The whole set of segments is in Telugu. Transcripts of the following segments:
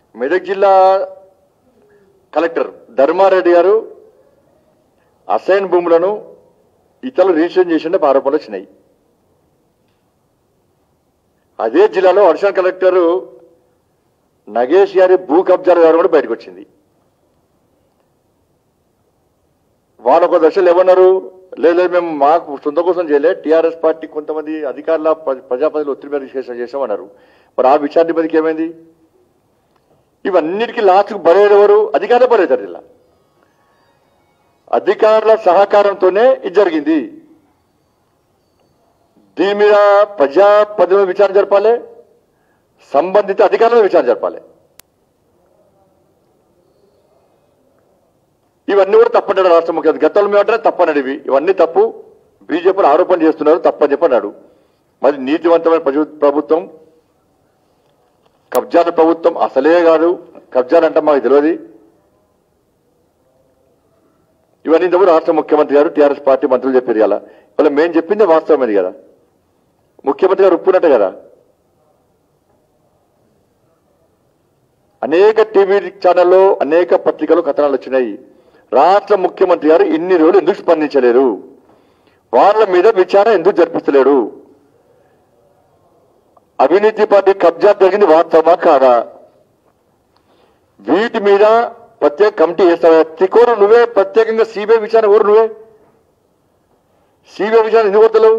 మెదక్ జిల్లా కలెక్టర్ ధర్మారెడ్డి గారు అసైన్ భూములను ఇతరులు రిజిస్ట్రేషన్ చేసిన ఆరోపణలు వచ్చినాయి అదే జిల్లాలో అడిషనల్ కలెక్టర్ నగేష్ గారి భూ కబ్జాల గారు కూడా బయటకు వచ్చింది వాళ్ళు ఒక దశలో ఏమన్నారు లేదు మేము మాకు సొంత కోసం చేయలే టీఆర్ఎస్ పార్టీ కొంతమంది అధికారుల ప్ర- ప్రజాప్రతినిధులు ఒత్తిడి మీద విశ్లేషణ చేశామన్నారు మరి ఆ విచారణ మీదకి ఏమైంది ఇవన్నిటికీ లాస్ట్కు బరేది ఎవరు అధికారులే బరేతారు ఇలా అధికారుల సహకారంతోనే ఇది జరిగింది దీని మీద ప్రజాప్రతినిధుల విచారణ జరపాలి సంబంధిత అధికారుల విచారణ జరపాలి ఇవన్నీ కూడా తప్పన్నాడు రాష్ట్ర ముఖ్యమంత్రి గతంలో మేమంటే తప్పన్నాడు ఇవి ఇవన్నీ తప్పు బీజేపీలు ఆరోపణ చేస్తున్నారు తప్పని చెప్పన్నాడు మరి నీతివంతమైన ప్రజు- ప్రభుత్వం కబ్జాల ప్రభుత్వం అసలే కాదు కబ్జాలంటే మాకు తెలియదు ఇవన్నీ ఇంతకు రాష్ట్ర ముఖ్యమంత్రి గారు టీఆర్ఎస్ పార్టీ మంత్రులు చెప్పారు ఇలా ఇవాళ మేము చెప్పిందే వాస్తవమైంది కదా ముఖ్యమంత్రి గారు ఒప్పుకున్నట్టే కదా అనేక టీవీ ఛానల్లో అనేక పత్రికలు కథనాలు వచ్చినాయి రాష్ట్ర ముఖ్యమంత్రి గారు ఇన్ని రోజులు ఎందుకు స్పందించలేరు వాళ్ళ మీద విచారణ ఎందుకు జరిపిస్తలేడు అవినీతి పార్టీ కబ్జా జరిగింది వాస్తవమా కాదా వీటి మీద ప్రత్యేక కమిటీ వేస్తావా తికోరు నువ్వే ప్రత్యేకంగా సిబిఐ విచారణ కోరు నువ్వే సిబిఐ విచారణ ఎందుకు కొడతలేవు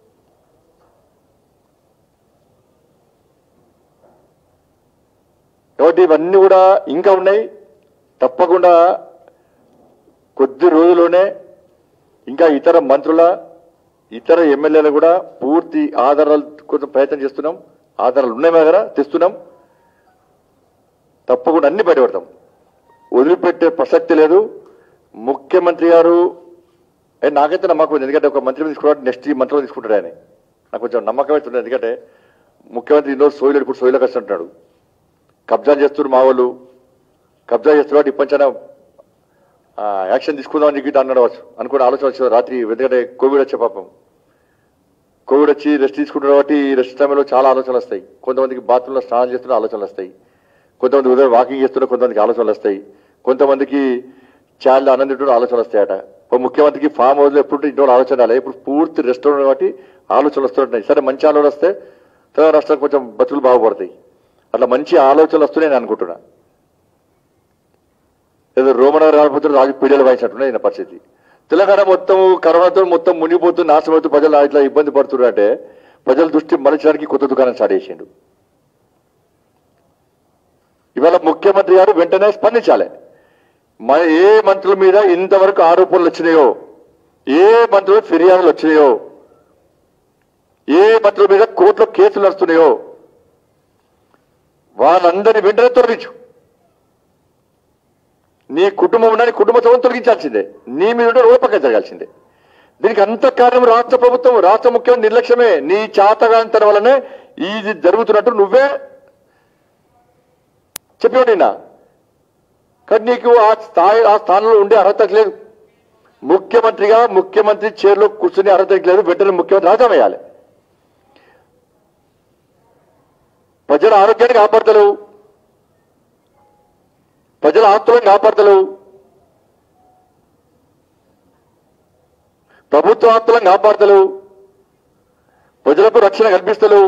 కాబట్టి ఇవన్నీ కూడా ఇంకా ఉన్నాయి తప్పకుండా కొద్ది రోజుల్లోనే ఇంకా ఇతర మంత్రుల ఇతర ఎమ్మెల్యేలు కూడా పూర్తి ఆధారాలు కోసం ప్రయత్నం చేస్తున్నాం ఆధారాలు ఉన్నాయి మా దగ్గర తెస్తున్నాం తప్పకుండా అన్ని బయటపడతాం వదిలిపెట్టే ప్రసక్తి లేదు ముఖ్యమంత్రి గారు ఏ, నాకైతే నమ్మకం ఉంది ఎందుకంటే ఒక మంత్రి తీసుకున్నాడు నెక్స్ట్ ఈ మంత్రిలో తీసుకుంటాడు ఆయన నాకు కొంచెం నమ్మకం అవుతుంది ఎందుకంటే ముఖ్యమంత్రి ఇన్నో సోయిలు ఇప్పుడు సోయిలో కష్టం అంటున్నాడు కబ్జా చేస్తున్నారు మా వాళ్ళు కబ్జా చేస్తున్నారు ఇప్పంచైనా యాక్షన్ తీసుకుందామని చెప్పి అన్నాడు వచ్చు అనుకుని ఆలోచన వచ్చింది రాత్రి ఎందుకంటే కోవిడ్ వచ్చే పాపం కోవిడ్ వచ్చి రెస్ట్ తీసుకుంటున్నారు కాబట్టి ఈ రెస్ట్ టైంలో చాలా ఆలోచనలు వస్తాయి కొంతమందికి బాత్రూంలో స్నానం చేస్తున్న ఆలోచనలు వస్తాయి కొంతమంది ఉదయం వాకింగ్ చేస్తున్న కొంతమందికి ఆలోచనలు వస్తాయి కొంతమందికి చాలా ఆనందించిన ఆలోచనలు వస్తాయట ఒక ముఖ్యమంత్రికి ఫామ్ హౌస్ లో ఎప్పుడు ఇంట్లో ఆలోచన రాలే ఇప్పుడు పూర్తి రెస్ట్ ఉంది కాబట్టి ఆలోచనలు వస్తుంటాయి సరే మంచి ఆలోచనలు వస్తే తెలంగాణ రాష్ట్రం కొంచెం బతుకులు బాగుపడతాయి అట్లా మంచి ఆలోచనలు వస్తున్నాయి నేను అనుకుంటున్నా ఏదో రోమన రాకపోతే రాజు పీడలు వాయించినట్టున్నా ఈయన పరిస్థితి తెలంగాణ మొత్తం కరోనాతో మొత్తం మునిగిపోతూ నాశనమవుతూ ప్రజలు ఇట్లా ఇబ్బంది పడుతున్నారు అంటే ప్రజల దృష్టి మరల్చడానికి కొత్త దుకాణం స్టార్ట్ చేసిండు ఇవాళ ముఖ్యమంత్రి గారు వెంటనే స్పందించాలి మన ఏ మంత్రుల మీద ఇంతవరకు ఆరోపణలు వచ్చినాయో ఏ మంత్రుల ఫిర్యాదులు వచ్చినాయో ఏ మంత్రుల మీద కోర్టులో కేసులు వస్తున్నాయో వాళ్ళందరినీ వెంటనే తొలగించు నీ కుటుంబం ఉన్న నీ కుటుంబ సభ్యులను తొలగించాల్సిందే నీ మీద ఉంటే రోడ్డు పక్కన జరగాల్సిందే దీనికి అంత కారణం రాష్ట్ర ప్రభుత్వం రాష్ట్ర ముఖ్యమంత్రి నిర్లక్ష్యమే నీ చాతగాంతరం వల్లనే ఇది జరుగుతున్నట్టు నువ్వే చెప్పావు నిన్న కానీ నీకు ఆ స్థాయి ఆ స్థానంలో ఉండే అర్హత లేదు ముఖ్యమంత్రిగా ముఖ్యమంత్రి చైర్లో కూర్చునే అర్హత లేదు వెంటనే ముఖ్యమంత్రి రాజీనామా వేయాలి ప్రజల ఆరోగ్యాన్ని కాపాడతలేవు ప్రజల ఆస్తులను కాపాడతలేవు ప్రభుత్వ ఆస్తులను కాపాడతలేవు ప్రజలకు రక్షణ కల్పిస్తలేవు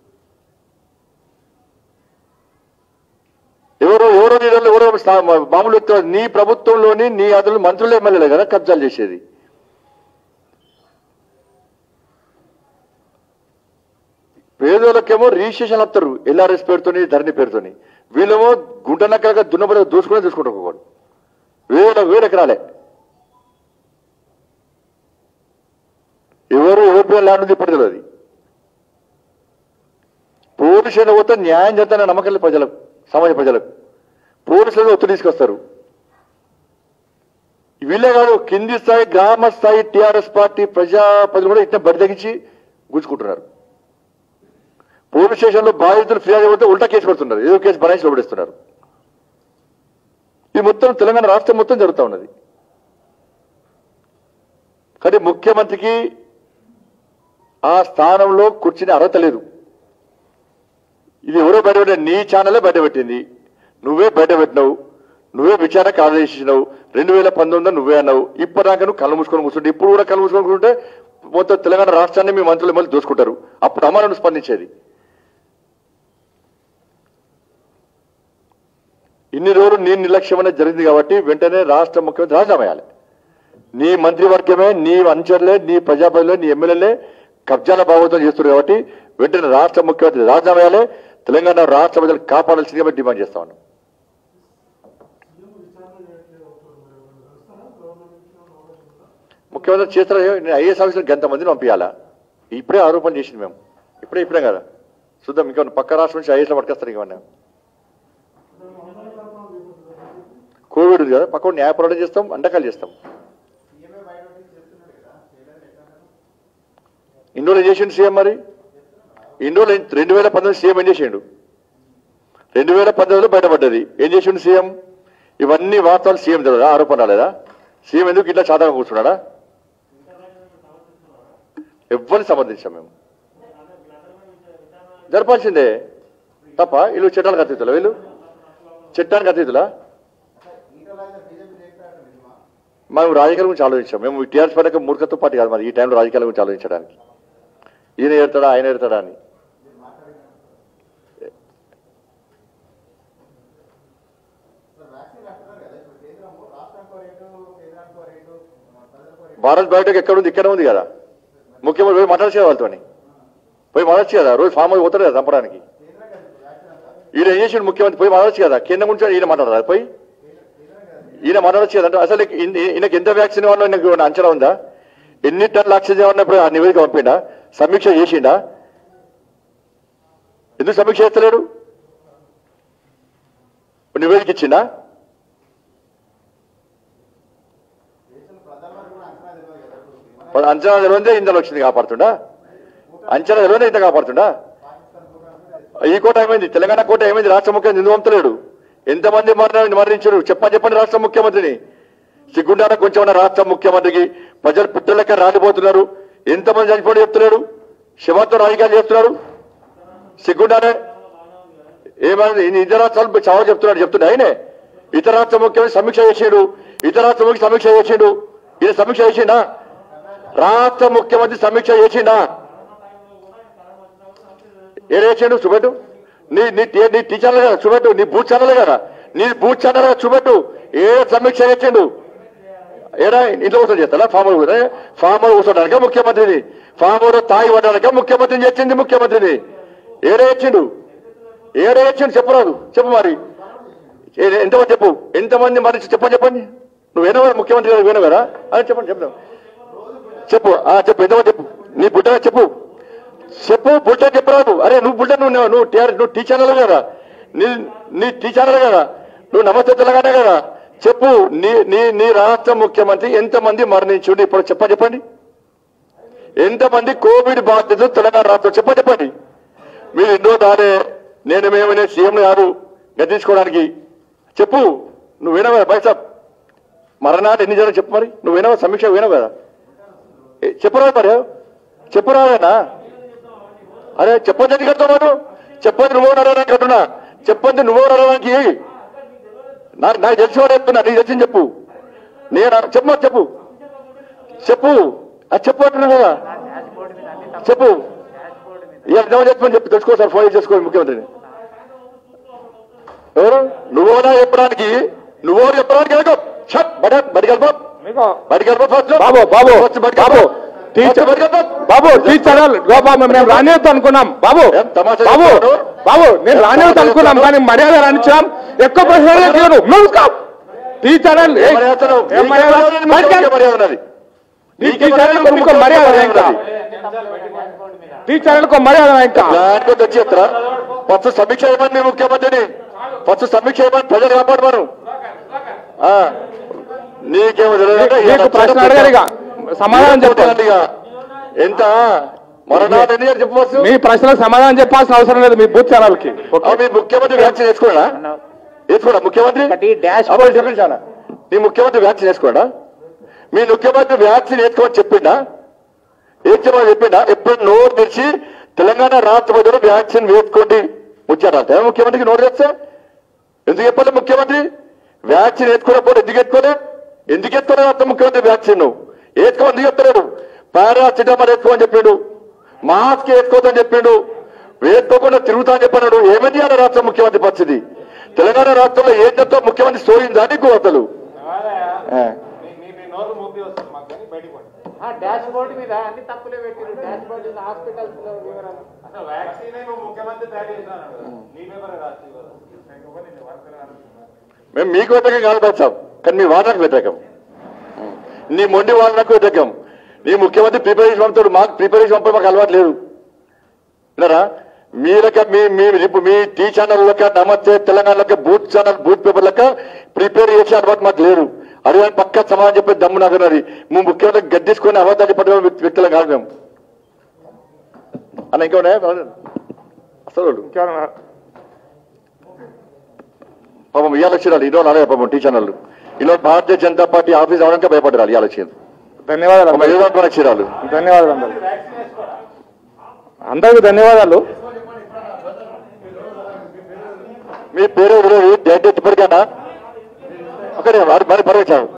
ఎవరో ఎవరో నీళ్ళు ఎవరో స్థా- మామూలు వ్యక్తులు నీ ప్రభుత్వంలోని నీ అదులు మంత్రులు ఎమ్మెల్యేలే కదా కబ్జాలు చేసేది పేదోళ్ళకేమో రిజిస్ట్రేషన్ వస్తారు ఎల్ఆర్ఎస్ పేరుతోని ధరణి పేరుతోని వీళ్ళేమో గుంటనక్కగా దున్నబడి దూసుకునే దూసుకుంటారు ఒకడు వేల వేల ఎకరాలే ఎవరు ఎవరి పేరు ల్యాండ్ ఉంది ఇప్పుడు తెలియదు పోలీసులు పోతే న్యాయం చేస్తానే నమ్మకం లేదు ప్రజలకు సమాజ ప్రజలకు పోలీసులను ఒత్తిడి తీసుకొస్తారు వీళ్ళే కాదు కింది స్థాయి గ్రామ స్థాయి టీఆర్ఎస్ పార్టీ ప్రజా ప్రజలు కూడా ఇట్లా బరి తగ్గించి గుంజుకుంటున్నారు పోలీస్ స్టేషన్ లో బాధితులు ఫిర్యాదు పడితే ఉల్టా కేసు పెడుతున్నారు ఏదో కేసు బనాయించి లోపడిస్తున్నారు ఇది మొత్తం తెలంగాణ రాష్ట్రం మొత్తం జరుగుతూ ఉన్నది కానీ ముఖ్యమంత్రికి ఆ స్థానంలో కూర్చునే అర్హత లేదు ఇది ఎవరో బయటపెట్టారు నీ ఛానలే బయటపెట్టింది నువ్వే బయట పెట్టినావు నువ్వే విచారణకు ఆదేశించినావు రెండు వేల పంతొమ్మిదిలో నువ్వే అన్నావు ఇప్పటిదాకా నువ్వు కళ్ళు మూసుకొని కూర్చుంటే ఇప్పుడు కూడా కళ్ళు మూసుకొని కూర్చుంటే మొత్తం తెలంగాణ రాష్ట్రాన్ని మీ మంత్రులు మళ్ళీ దోచుకుంటారు అప్పుడు అమరను స్పందించేది ఇన్ని రోజులు నీ నిర్లక్ష్యం అనేది జరిగింది కాబట్టి వెంటనే రాష్ట్ర ముఖ్యమంత్రి రాజీనామా చేయాలి నీ మంత్రివర్గమే నీ అనుచరులే నీ ప్రజాప్రతినిధులే నీ ఎమ్మెల్యేలే కబ్జాల భాగవతం చేస్తున్నారు కాబట్టి వెంటనే రాష్ట్ర ముఖ్యమంత్రి రాజీనామా చేయాలి తెలంగాణ రాష్ట్ర ప్రజలు కాపాడాల్సిందిగా డిమాండ్ చేస్తా ఉన్నాం ముఖ్యమంత్రి చేస్తారు నేను ఐఏఎస్ ఆఫీసర్ గంట మందిని పంపించాలా ఇప్పుడే ఆరోపణ చేసింది మేము ఇప్పుడే ఇప్పుడే కదా చూద్దాం ఇంకా పక్క రాష్ట్రం నుంచి ఐఏఎస్ పట్టుకొస్తారు ఇంకేమన్నా కోవిడ్ ఉంది కదా పక్క న్యాయ పోరాటం చేస్తాం అండకాలు చేస్తాం ఇన్ని రోజులు ఏం చేసిండు సీఎం మరి ఇన్ని రోజులు ఏం- రెండు వేల పంతొమ్మిది సీఎం ఏం చేసిండు రెండు వేల పంతొమ్మిదిలో బయటపడ్డది ఏం చేసిండు సీఎం ఇవన్నీ వార్తలు సీఎం తెలియదా ఆరోపణ రాలేదా సీఎం ఎందుకు ఇట్లా సాధారణ కూర్చున్నాడా ఎవరిని సమర్థించాం మేము జరపాల్సిందే తప్ప వీళ్ళు చట్టానికి అతీతులా వీళ్ళు చట్టానికి అతీతులా మేము రాజకీయాల గురించి ఆలోచించాం మేము టీఆర్ఎస్ పడక మూర్ఖతో పాటు కాదు మరి ఈ టైంలో రాజకీయాల గురించి ఆలోచించడానికి ఈయన ఏడతాడా ఆయన ఏడతాడా అని భారత్ బయోటెక్ ఎక్కడ ఉంది ఇక్కడ ఉంది కదా ముఖ్యమంత్రి పోయి మాట్లాడచ్చు వాళ్ళతో పోయి మాట్లాడచ్చు కదా రోజు ఫామ్ హౌస్ పోతాడు కదా చంపడానికి ఈయన ఏం చేసిండు ముఖ్యమంత్రి పోయి మాట్లాడచ్చు కదా కింద గురించి ఈయన మాట్లాడరా పోయి ఈయన మాట్లాడచ్చు కదా అంటే అసలు ఈయన- ఈయనకి ఎంత వ్యాక్సిన్ ఇవ్వాలో ఈయనకు ఏమైనా అంచనా ఉందా ఎన్ని టన్నుల ఆక్సిజన్ ఉన్నప్పుడు ఆ నివేదిక పంపిండా సమీక్ష చేసిండా ఎందుకు సమీక్ష చేస్తలేడు నివేదిక ఇచ్చిండా మరి అంచనా తెలియదే ఇందులో వచ్చింది కాపాడుతుండా అంచనా తెలియదే ఇంత కాపాడుతుండా ఈ కోట ఏమైంది తెలంగాణ కోట ఏమైంది రాష్ట్ర ముఖ్యమంత్రి ఎందుకు పంపుతలేడు ఎంతమంది మరణ మరణించారు చెప్పని చెప్పండి రాష్ట్ర ముఖ్యమంత్రిని సిగ్గుండాన కొంచెం రాష్ట్ర ముఖ్యమంత్రికి ప్రజలు పుట్టలెక్క రాలిపోతున్నారు ఎంతమంది చనిపోయి చెప్తున్నాడు శివంతో రాజకీయాలు చేస్తున్నారు సిగ్గుండానే ఏమైంది ఈయన ఇతర రాష్ట్రాలు చాలా చెప్తున్నాడు చెప్తున్నా ఆయనే ఇతర రాష్ట్ర ముఖ్యమంత్రి సమీక్ష చేసాడు ఇతర రాష్ట్ర ముఖ్య సమీక్ష చేసిండు ఈయన సమీక్ష చేసిండా రాష్ట్ర ముఖ్యమంత్రి సమీక్ష చేసిండా ఏం చేసిండు చూపెట్టు నీ నీ టీ- నీ టీచర్లు కదా చూపెట్టు నీ బూత్ ఛానల్ కదా నీ బూత్ ఛానల్ కదా చూపెట్టు ఏ సమీక్ష చేసిండు ఏడా ఇంట్లో కూర్చొని చేస్తాడా ఫామ్ హౌస్ కూడా ఫామ్ హౌస్ కూర్చోడానిక ముఖ్యమంత్రిని ఫామ్ హౌస్ తాగి పడ్డానిక ముఖ్యమంత్రిని చేసింది ముఖ్యమంత్రిని ఏడే ఇచ్చిండు ఏడే ఇచ్చిండు చెప్పరాదు చెప్పు మరి ఏ- ఎంతమంది చెప్పు ఎంతమంది మరి చెప్పని చెప్పండి నువ్వు వినవా ముఖ్యమంత్రి గారు వినవరా అని చెప్పండి చెప్తాం చెప్పు ఆ చెప్పు ఎంతమంది చెప్పు నీ బుట్ట చెప్పు చెప్పు బుట్ట చెప్పరాదు అరే నువ్వు బుట్ట నువ్వు నువ్వు టీఆర్ నువ్వు టీ ఛానల్ కదా నీ నీ టీ ఛానల్ కదా నువ్వు నమస్తే తెలంగాణ కదా చెప్పు నీ నీ నీ రాష్ట్ర ముఖ్యమంత్రి ఎంతమంది మరణించుండి ఇప్పుడు చెప్ప చెప్పండి ఎంతమంది కోవిడ్ బాధితులు తెలంగాణ రాష్ట్రం చెప్ప చెప్పండి మీరు ఎన్నో దానే నేను మేమనే సీఎం గారు గద్దించుకోవడానికి చెప్పు నువ్వు వినవా బైసాబ్ మరణాలు ఎన్ని జరగదు చెప్పు మరి నువ్వు వినవా సమీక్ష వినవు కదా ఏ, చెప్పురా మరి చెప్పురావేనా అరే చెప్పొద్దు కడతావు నువ్వు చెప్పొద్దు నువ్వు నడవడానికి కట్టున్నా చెప్పొద్దు నువ్వు నడవడానికి నాకు నాకు తెలిసివాడు చెప్తున్నా నీకు తెలిసింది చెప్పు నేను చెప్పు చెప్పు చెప్పు అది చెప్పు అంటున్నా కదా చెప్పు ఇవాళ జమ చెప్పమని చెప్పి తెలుసుకో సార్ ఫోన్ చేసుకోండి ముఖ్యమంత్రిని ఎవరు నువ్వునా చెప్పడానికి నువ్వు చెప్పడానికి వెళ్ళకో షట్ బడి బడి కలప మీకు బడి కలప ఫస్ట్ బాబు బాబు ఫస్ట్ బడి బాబు కలప టీచర్ బడి కలప బాబు టీచర్ బాబు మేము రానివద్దు అనుకున్నాం బాబు ఏం తమాషా బాబు చెప్తున్నావు? బాబు నేను ఏం రానివద్దు తమాషా అనుకున్నాం చెప్తున్నావు? కానీ మర్యాద రానిచ్చాం ఎక్కువ ప్రశ్నలు తీయను మూసుకో టీచర్ ఏం మర్యాద చేస్తున్నావు? ఏం నీకే మర్యాద? మర్యాద ఉంది, నీకే మర్యాద ఉన్నది నీ నీకే టీచర్ మర్యాద ఉంది, ఇంకో మర్యాద నీకే ఇంకా ఉన్నది. టీచర్లకు మర్యాద ఇంకా దాంట్లో తెచ్చేస్తారా ఫస్ట్ సమీక్ష ఇవ్వండి మీ ముఖ్యమంత్రిని ఫస్ట్ సమీక్ష ఇవ్వండి ప్రజలు కాపాడమను ఆ, నీకేమో తెలియదు నీకు ప్రశ్న అడగారు ఇక సమాధానం చెప్పాలి ఇక ఎంత మరణాలు ఎన్ని చెప్పు ఫస్ట్ మీ ప్రశ్నలకు సమాధానం చెప్పాల్సిన అవసరం లేదు మీ బూత్ ఛానల్కి ఆ, మీ ముఖ్యమంత్రి వ్యాక్సిన్ వేసుకోడా వేసుకోడా ముఖ్యమంత్రి ఒకటి డాష్ అప్పుడు చెప్పండి చాలా మీ ముఖ్యమంత్రి వ్యాక్సిన్ వేసుకోడా మీ ముఖ్యమంత్రి వ్యాక్సిన్ వేసుకోమని చెప్పిండా ఏం చెప్పమని చెప్పిండా ఎప్పుడు నోరు తెరిచి తెలంగాణ రాష్ట్ర ప్రజలు వ్యాక్సిన్ వేసుకోండి ముచ్చారా ముఖ్యమంత్రికి నోరు తెస్తే ఎందుకు చెప్పాలి ముఖ్యమంత్రి వ్యాక్సిన్ ఎత్తుకోలేకపోతే ఎందుకు ఎత్తుకోలే ఎందుకు ఎత్తుకోలేదు అంత ముఖ్యమంత్రి వ్యాక్సిన్ ఎత్తుకో ఎందుకు చెప్తలేడు పారాసిటమాల్ ఎత్తుకోమని చెప్పిండు మాస్క్ ఎత్తుకోదని చెప్పిండు వేసుకోకుండా తిరుగుతా అని చెప్పన్నాడు ఏమైంది అలా రాష్ట్ర ముఖ్యమంత్రి పరిస్థితి తెలంగాణ రాష్ట్రంలో ఏం చెప్తా ముఖ్యమంత్రి సోయిందా నీకు అసలు ఆ. నోరు మూపి వస్తుంది మాకు కానీ బయటకు పోండి. డాష్ బోర్డు మీద అన్ని తప్పులే పెట్టిరు డాష్ బోర్డు మీద హాస్పిటల్స్ లో వివరాలు అసలు వ్యాక్సిన్ నువ్వు ముఖ్యమంత్రి తయారు చేశాను కదా. నీ పేపర్ రాసి ఇవ్వదు. ఇంకొకటి నేను వర్కర్ అనుకుంటున్నాను. మేము మీకు వ్యతిరేకం కాదు బాబు కానీ మీ వాదనకు వ్యతిరేకం నీ మొండి వాదనకు వ్యతిరేకం నీ ముఖ్యమంత్రి ప్రిపరేషన్ పంపుతాడు మాకు ప్రిపరేషన్ పంపే మాకు అలవాటు లేదు విన్నారా మీ లెక్క మీ మీ ఇప్పుడు మీ టీ ఛానల్ లెక్క నమస్తే తెలంగాణ లెక్క బూత్ ఛానల్ బూత్ పేపర్ లెక్క ప్రిపేర్ చేసే అలవాటు మాకు లేదు అదే పక్క సమాధానం చెప్పే దమ్ము నాకు ఉన్నది మేము ముఖ్యమంత్రి గడ్డించుకొని అబద్ధాలు చెప్పడం వ్యక్తులం కాదు మేము అన్న ఇంకా ఉన్నాయా అసలు ఇంకేమన్నా పాపం ఇవాళ వచ్చినారు ఈరోజు అలాగే పాపం టీ ఛానల్ ఈరోజు భారతీయ జనతా పార్టీ ఆఫీస్ అవడానికి భయపడ్డారు ఇవాళ వచ్చింది ధన్యవాదాలు పాపం అందరికీ. ఏదో వచ్చిరాలు ధన్యవాదాలు అందరికి అందరికి ధన్యవాదాలు మీ పేరు డేట్ ఇప్పటికైనా ఒకటే మరి పర్వచ్చాను